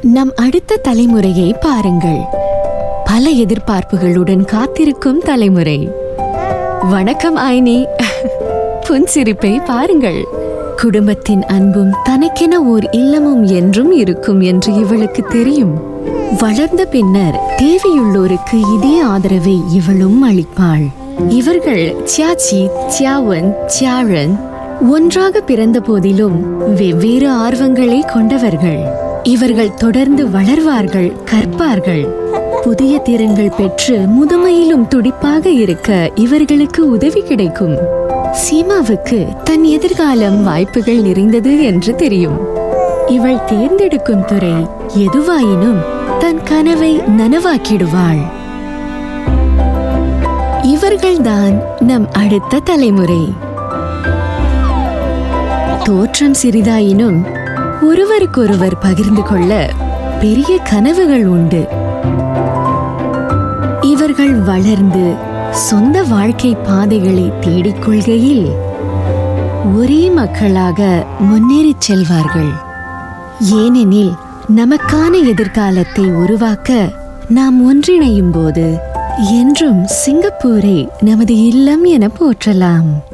நம் அடுத்த தலைமுறையை பாருங்கள் பல எதிர்பார்ப்புகளுடன் காத்திருக்கும் தலைமுறை வணக்கம் ஐனி புன்சிரிப்பை பாருங்கள் குடும்பத்தின் அன்பும் தனக்கென ஓர் இல்லமும் என்றும் இருக்கும் என்று இவளுக்கு தெரியும் வளர்ந்த பின்னர் தேவையுள்ளோருக்கு இதே ஆதரவை இவளும் அளிப்பாள் இவர்கள் சியாச்சி சியாவன் சியாரன் ஒன்றாக பிறந்த போதிலும் வெவ்வேறு ஆர்வங்களை கொண்டவர்கள் இவர்கள் தொடர்ந்து வளர்வார்கள் கற்பார்கள் புதிய திறன்கள் பெற்று முதுமையிலும் துடிப்பாக இருக்க இவர்களுக்கு உதவி கிடைக்கும் சீமாவுக்கு தன் எதிர்காலம் வாய்ப்புகள் நிறைந்தது என்று தெரியும் இவள் தேர்ந்தெடுக்கும் துறை எதுவாயினும் தன் கனவை நனவாக்கிடுவாள் இவர்கள்தான் நம் அடுத்த தலைமுறை தோற்றம் சிறிதாயினும் ஒருவருக்கொருவர் பகிர்ந்து கொள்ள பெரிய கனவுகள் உண்டு இவர்கள் வளர்ந்து சொந்த வாழ்க்கை பாதைகளை தேடிக்கொள்கையில் ஒரே மக்களாக முன்னேறிச் செல்வார்கள் ஏனெனில் நமக்கான எதிர்காலத்தை உருவாக்க நாம் ஒன்றிணையும் போது என்றும் சிங்கப்பூரை நமது இல்லம் என போற்றலாம்